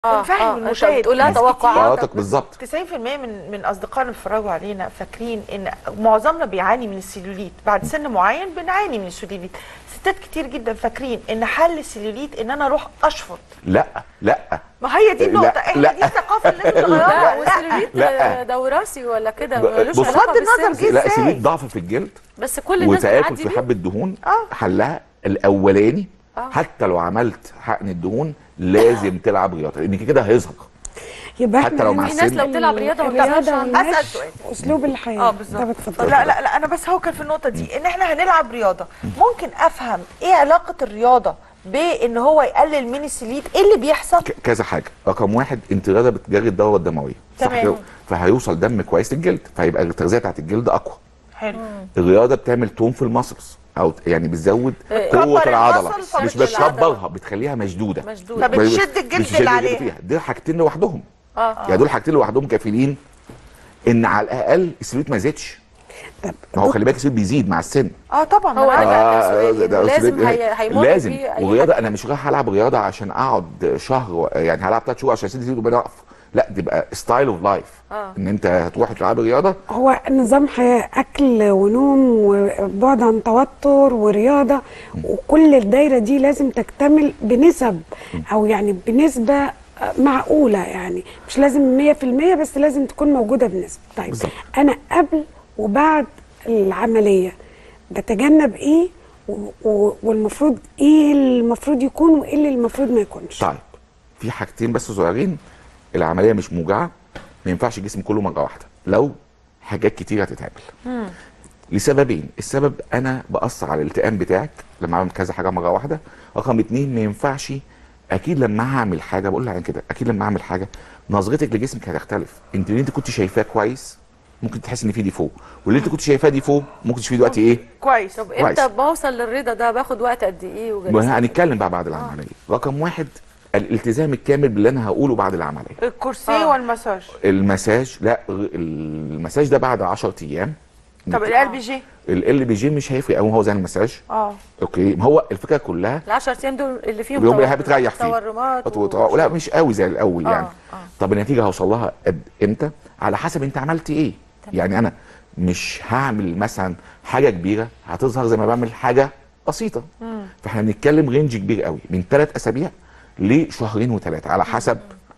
ونفهم أنت المشاهد بتقول لها ناس كتير- توقعاتك توقعاتك بالظبط 90% من من اصدقائنا بيتفرجوا علينا فاكرين ان معظمنا بيعاني من السيلوليت بعد سن معين بنعاني من السيلوليت ستات كتير جدا فاكرين ان حل السيلوليت ان انا اروح اشفط لا لا ما هي دي لا، النقطه احنا لا. دي الثقافه اللي لازم لا نغيرها والسيلوليت لا. ده وراثي ولا كده ب- ملوش بص- علاقه بغض النظر بالسن جه لا إزاي؟ سيلوليت ضعف في الجلد بس كل الناس وتآكل بتعدي في بيه حبه دهون آه. حلها الاولاني آه. حتى لو عملت حقن الدهون لازم تلعب رياضه لان كده هيظهر يبقى حتى احنا لو هنا مع في ناس لو السن. بتلعب رياضه ما الرياضة بتعرفش عنها. والمشي أسأل سؤال. اسلوب الحياه اه ده بالظبط بتفضل لا لا لا انا بس هو كان في النقطه دي ان احنا هنلعب رياضه ممكن افهم ايه علاقه الرياضه بان هو يقلل من السليت ايه اللي بيحصل ك- كذا حاجه رقم واحد انت رياضه بتجري الدوره الدمويه صح تمام. كده؟ فهيوصل دم كويس للجلد فهيبقى التغذيه بتاعت الجلد اقوى حلو الرياضه بتعمل تون في المسلز او يعني بتزود إيه. قوه بتكبر العضله المسل مش فبتشد العضلة. بتكبرها بتخليها مشدوده مشدودة. فبتشد الجلد بتشد اللي عليها. فيها دول حاجتين لوحدهم اه يعني دول حاجتين لوحدهم كافيين ان على الاقل السلوت ما زادش طب ما هو خلي بالك السلوت بيزيد مع السن اه طبعا هو ما أنا- ده بقى سؤالي، ده- ده لازم أسلوب- هي- هيمر لازم فيه أي ورياضه حاجة. انا مش رايح العب رياضه عشان اقعد شهر و- يعني هلعب ثلاث شهور عشان اسد سلوت وبعدين اقف لا تبقى ستايل اوف لايف آه. ان انت هتروح تلعب رياضه هو نظام حياه اكل ونوم وبعد عن توتر ورياضه وكل الدايره دي لازم تكتمل بنسب او يعني بنسبه معقوله يعني مش لازم 100% بس لازم تكون موجوده بنسبه طيب بالظبط. انا قبل وبعد العمليه بتجنب ايه و- و- والمفروض ايه المفروض يكون وايه اللي المفروض ما يكونش طيب في حاجتين بس صغيرين العمليه مش موجعه ما ينفعش الجسم كله مره واحده لو حاجات كتير هتتعمل لسببين السبب انا باثر على الالتئام بتاعك لما اعمل كذا حاجه مره واحده رقم اتنين ما ينفعش اكيد لما هعمل حاجه بقول لها كده اكيد لما اعمل حاجه نظرتك لجسمك هتختلف انت اللي انت كنت شايفاه كويس ممكن تحس ان في ديفو واللي انت كنت شايفاه ديفو ممكن تشوفيه دلوقتي ايه كويس طب كويس. امتى بوصل للرضا ده باخد وقت قد ايه وجلسات ما هنتكلم بقى بعد العمليه رقم واحد الالتزام الكامل باللي انا هقوله بعد العمليه الكرسي آه. والمساج المساج لا المساج ده بعد 10 ايام طب القلب جي ال بي جي مش هيفرق قوي هو زي المساج اه اوكي ما هو الفكره كلها ال 10 ايام دول اللي فيهم اليوم اللي تور- بتريح فيه تورمات وت- وت- لا مش قوي زي الاول يعني آه. طب النتيجه هوصل لها قد امتى على حسب انت عملت ايه يعني انا مش هعمل مثلا حاجه كبيره هتظهر زي ما بعمل حاجه بسيطه فاحنا بنتكلم رينج كبير قوي من ثلاث اسابيع لشهرين وثلاثه على حسب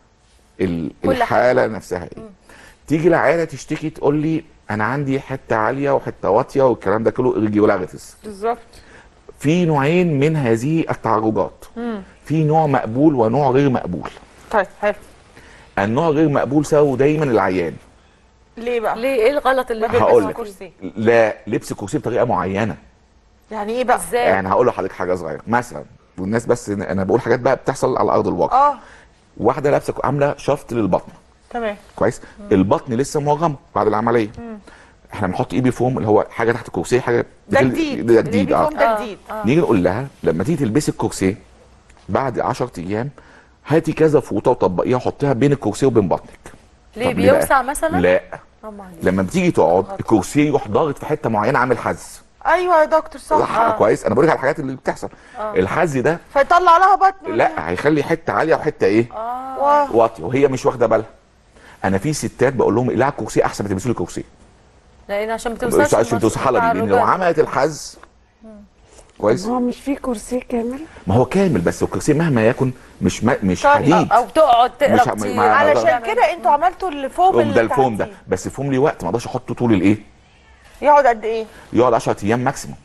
ال- كل الحاله نفسها ايه تيجي العياله تشتكي تقول لي انا عندي حته عاليه وحته واطيه والكلام ده كله ريجولاريتيز بالظبط في نوعين من هذه التعرجات في نوع مقبول ونوع غير مقبول طيب حلو النوع غير مقبول سببه دايما العيان ليه بقى ليه ايه الغلط اللي بيلبس هقول لك. كرسي لا لبس كرسي بطريقه معينه يعني ايه بقى ازاي يعني هقول لحضرتك حاجه صغيره مثلا والناس بس إن- انا بقول حاجات بقى بتحصل على ارض الواقع اه واحده لابسه عامله شفط للبطن تمام كويس البطن لسه مورمه بعد العمليه احنا بنحط اي بي فوم اللي هو حاجه تحت الكرسي حاجه ده بتل- جديد ده جديد اه اليونيفورم ده جديد نيجي نقول لها لما تيجي تلبسي الكرسي بعد 10 ايام هاتي كذا فوطه وطبقيها وحطيها بين الكرسي وبين بطنك ليه طب ليه بقى؟ بيوسع مثلا لا طبعا لما بتيجي تقعد الكرسي يروح ضاغط في حته معينه عامل حز ايوه يا دكتور صح صح كويس انا بقول لك على الحاجات اللي بتحصل الحز ده فيطلع لها بطن لا هيخلي حته عاليه وحته ايه واو. واطيه وهي مش واخده بالها انا في ستات بقول لهم اقلعوا الكرسي احسن ما تلبسوا لي كرسي لان عشان مش بتوصلش عشان توصل لي لان لو عملت الحز كويس هو مش في كرسي كامل ما هو كامل بس الكرسي مهما يكن مش ما مش طيب، حديد او تقعد مش تقرا ع- كتير ما- علشان كده انتوا عملتوا الفوم الفوم اللي ده الفوم ده تحتيه. بس الفوم ليه وقت ما اقدرش احطه طول الايه يقعد قد ايه يقعد 10 ايام ماكسيموم